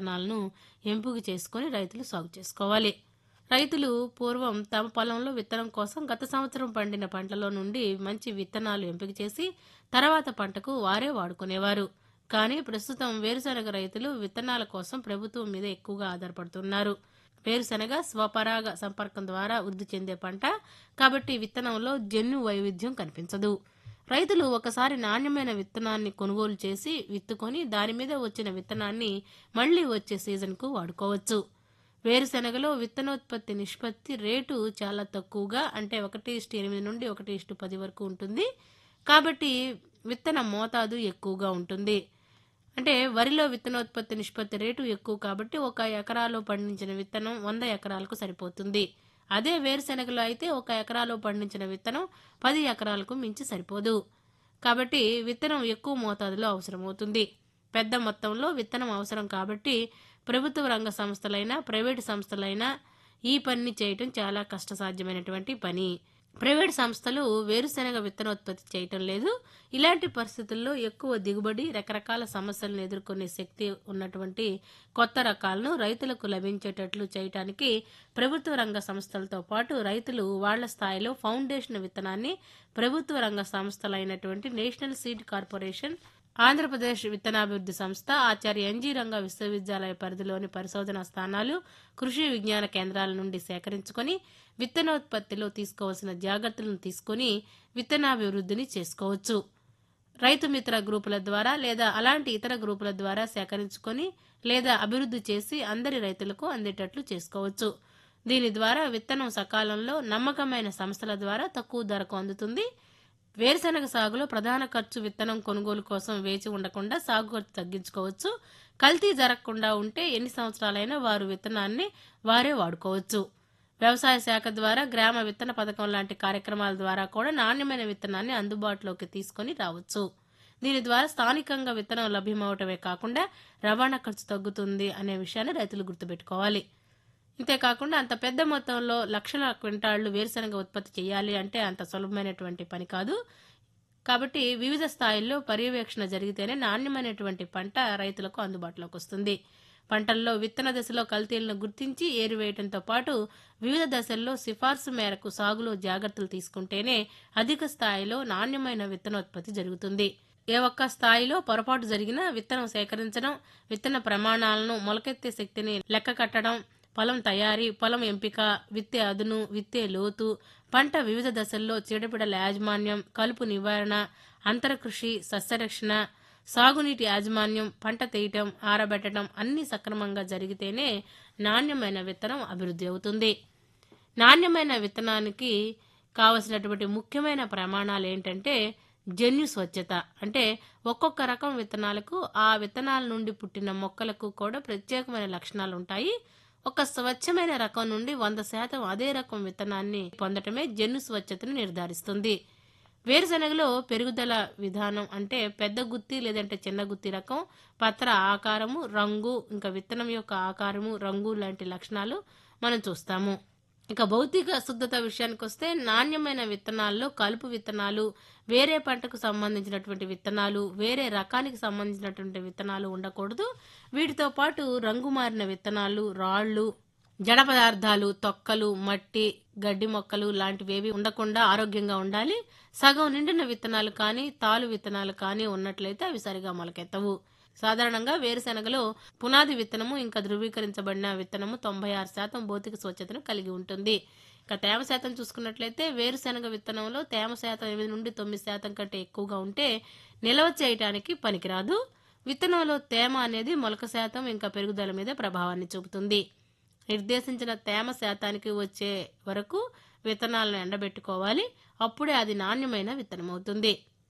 విత్తనాలను ఎంపిక చేసుకొని రైతులు సాగు చేసుకోవాలి రైతులు పూర్వం తమ పొలంలో విత్తనం కోసం గత సంవత్సరం పండిన పంటలో నుండి మంచి విత్తనాలు ఎంపిక చేసి తర్వాత పంటకు వారే వాడుకునేవారు కానీ ప్రస్తుతం వేరుశనగ రైతులు విత్తనాల కోసం ప్రభుత్వం మీద ఎక్కువగా ఆధారపడుతున్నారు వేరుశనగ స్వపరాగ సంపర్కం ద్వారా వృద్ధి చెందే పంట కాబట్టి విత్తనంలో జన్యు వైవిధ్యం కనిపించదు రైతులు ఒకసారి నాణ్యమైన విత్తనాన్ని కొనుగోలు చేసి విత్తుకొని దాని మీద వచ్చిన విత్తనాన్ని మళ్లీ వచ్చే సీజన్కు వాడుకోవచ్చు వేరుశనగలో విత్తనోత్పత్తి నిష్పత్తి రేటు చాలా తక్కువగా అంటే ఒకటి ఇష్టు ఎనిమిది నుండి ఒకటి ఇష్టు పది వరకు ఉంటుంది కాబట్టి విత్తన మోతాదు ఎక్కువగా ఉంటుంది అంటే వరిలో విత్తనోత్పత్తి నిష్పత్తి రేటు ఎక్కువ కాబట్టి ఒక ఎకరాలో పండించిన విత్తనం వంద ఎకరాలకు సరిపోతుంది అదే వేరుశెనగలో అయితే ఒక ఎకరాలో పండించిన విత్తనం పది ఎకరాలకు మించి సరిపోదు కాబట్టి విత్తనం ఎక్కువ మోతాదులో అవసరమవుతుంది పెద్ద మొత్తంలో విత్తనం అవసరం కాబట్టి ప్రభుత్వ రంగ సంస్థలైనా ప్రైవేటు సంస్థలైనా ఈ పనిని చేయటం చాలా కష్టసాధ్యమైనటువంటి పని ప్రైవేట్ సంస్థలు వేరుశెనగ విత్తనోత్పత్తి చేయటం లేదు ఇలాంటి పరిస్థితుల్లో ఎక్కువ దిగుబడి రకరకాల సమస్యలను ఎదుర్కొనే శక్తి ఉన్నటువంటి కొత్త రకాలను రైతులకు లభించేటట్లు చేయటానికి ప్రభుత్వ రంగ సంస్థలతో పాటు రైతులు వాళ్ల స్థాయిలో ఫౌండేషన్ విత్తనాన్ని ప్రభుత్వ రంగ సంస్థలైనటువంటి నేషనల్ సీడ్ కార్పొరేషన్ ఆంధ్రప్రదేశ్ విత్తనాభివృద్ధి సంస్థ ఆచార్య ఎన్జీ రంగ విశ్వవిద్యాలయ పరిధిలోని పరిశోధనా స్థానాలు కృషి విజ్ఞాన కేంద్రాల నుండి సేకరించుకొని విత్తనోత్పత్తిలో తీసుకోవాల్సిన జాగ్రత్తలను తీసుకొని విత్తనాభివృద్ధిని చేసుకోవచ్చు రైతు మిత్ర గ్రూపుల ద్వారా లేదా అలాంటి ఇతర గ్రూపుల ద్వారా సేకరించుకొని లేదా అభివృద్ధి చేసి అందరి రైతులకు అందేటట్లు చేసుకోవచ్చు దీని ద్వారా విత్తనం సకాలంలో నమ్మకమైన సంస్థల ద్వారా తక్కువ ధరకు అందుతుంది వేరుశనగ సాగులో ప్రధాన ఖర్చు విత్తనం కొనుగోలు కోసం వేచి ఉండకుండా సాగు ఖర్చు తగ్గించుకోవచ్చు కల్తీ జరగకుండా ఉంటే ఎన్ని సంవత్సరాలైనా వారు విత్తనాన్ని వారే వాడుకోవచ్చు వ్యవసాయ శాఖ ద్వారా గ్రామ విత్తన పథకం లాంటి కార్యక్రమాల ద్వారా కూడా నాణ్యమైన విత్తనాన్ని అందుబాటులోకి తీసుకొని రావచ్చు దీని ద్వారా స్థానికంగా విత్తనం లభ్యమవటమే కాకుండా రవాణా ఖర్చు తగ్గుతుంది అనే విషయాన్ని రైతులు గుర్తుపెట్టుకోవాలి ఇంతేకాకుండా అంత పెద్ద మొత్తంలో లక్షల క్వింటాళ్లు వేరుశనగ ఉత్పత్తి చేయాలి అంటే అంత సులభమైనటువంటి పని కాదు కాబట్టి వివిధ స్థాయిల్లో పర్యవేక్షణ జరిగితేనే నాణ్యమైనటువంటి పంట రైతులకు అందుబాటులోకి వస్తుంది పంటల్లో విత్తన దశలో కల్తీలను గుర్తించి ఏరివేయడంతో పాటు వివిధ దశల్లో సిఫార్సు మేరకు సాగులో జాగ్రత్తలు తీసుకుంటేనే అధిక స్థాయిలో నాణ్యమైన విత్తనోత్పత్తి జరుగుతుంది ఏ ఒక్క స్థాయిలో పొరపాటు జరిగినా విత్తనం సేకరించడం విత్తన ప్రమాణాలను మొలకెత్తే శక్తిని లెక్క కట్టడం పొలం తయారీ పొలం ఎంపిక విత్తే అదును విత్తే లోతు పంట వివిధ దశల్లో చీడపీడల యాజమాన్యం కలుపు నివారణ అంతరకృషి సస్యరక్షణ సాగునీటి యాజమాన్యం పంట తీయటం ఆరబెట్టడం అన్ని సక్రమంగా జరిగితేనే నాణ్యమైన విత్తనం అభివృద్ధి అవుతుంది నాణ్యమైన విత్తనానికి కావలసినటువంటి ముఖ్యమైన ప్రమాణాలు ఏంటంటే జన్యు స్వచ్ఛత అంటే ఒక్కొక్క రకం విత్తనాలకు ఆ విత్తనాల నుండి పుట్టిన మొక్కలకు కూడా ప్రత్యేకమైన లక్షణాలు ఉంటాయి ఒక స్వచ్ఛమైన రకం నుండి వంద శాతం అదే రకం విత్తనాన్ని పొందటమే జన్యు స్వచ్ఛతను నిర్ధారిస్తుంది వేరుశనగలో పెరుగుదల విధానం అంటే పెద్ద గుత్తి లేదంటే చిన్న గుత్తి రకం పత్ర ఆకారము రంగు ఇంకా విత్తనం యొక్క ఆకారము రంగు లాంటి లక్షణాలు మనం చూస్తాము ఇక భౌతిక శుద్ధత విషయానికి వస్తే నాణ్యమైన విత్తనాల్లో కలుపు విత్తనాలు వేరే పంటకు సంబంధించినటువంటి విత్తనాలు వేరే రకానికి సంబంధించినటువంటి విత్తనాలు ఉండకూడదు వీటితో పాటు రంగు మారిన విత్తనాలు రాళ్లు జడ పదార్థాలు తొక్కలు మట్టి గడ్డి మొక్కలు లాంటివేవి ఉండకుండా ఆరోగ్యంగా ఉండాలి సగం నిండిన విత్తనాలు కానీ తాలు విత్తనాలు కానీ ఉన్నట్లయితే అవి సరిగా మొలకెత్తవు సాధారణంగా వేరుశెనగలో పునాది విత్తనము ఇంకా ధృవీకరించబడిన విత్తనము తొంభై ఆరు శాతం భౌతిక స్వచ్ఛతను కలిగి ఉంటుంది ఇక తేమ శాతం చూసుకున్నట్లయితే వేరుశెనగ విత్తనంలో తేమ శాతం ఎనిమిది నుండి తొమ్మిది శాతం కంటే ఎక్కువగా ఉంటే నిల్వ చేయటానికి పనికిరాదు విత్తనంలో తేమ అనేది మొలక శాతం ఇంకా పెరుగుదల మీద ప్రభావాన్ని చూపుతుంది నిర్దేశించిన తేమ శాతానికి వచ్చే వరకు విత్తనాలను ఎండబెట్టుకోవాలి అప్పుడే అది నాణ్యమైన విత్తనం అవుతుంది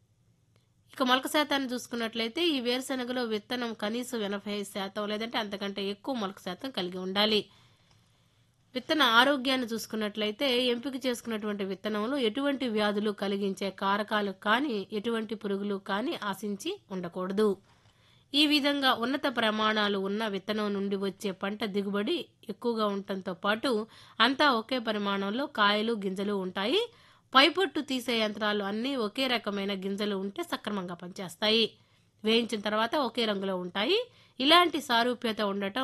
ఇక మొలక శాతాన్ని చూసుకున్నట్లయితే ఈ వేరుశెనగలో విత్తనం కనీసం ఎనభై శాతం లేదంటే అంతకంటే ఎక్కువ మొలక శాతం కలిగి ఉండాలి విత్తన ఆరోగ్యాన్ని చూసుకున్నట్లయితే ఎంపిక చేసుకున్నటువంటి విత్తనంలో ఎటువంటి వ్యాధులు కలిగించే కారకాలు కానీ ఎటువంటి పురుగులు కానీ ఆశించి ఉండకూడదు ఈ విధంగా ఉన్నత ప్రమాణాలు ఉన్న విత్తనం నుండి వచ్చే పంట దిగుబడి ఎక్కువగా ఉండటంతో పాటు అంతా ఒకే పరిమాణంలో కాయలు గింజలు ఉంటాయి పైపొట్టు తీసే యంత్రాలు అన్నీ ఒకే రకమైన గింజలు ఉంటే సక్రమంగా పనిచేస్తాయి వేయించిన తర్వాత ఒకే రంగులో ఉంటాయి ఇలాంటి సారూప్యత ఉండటం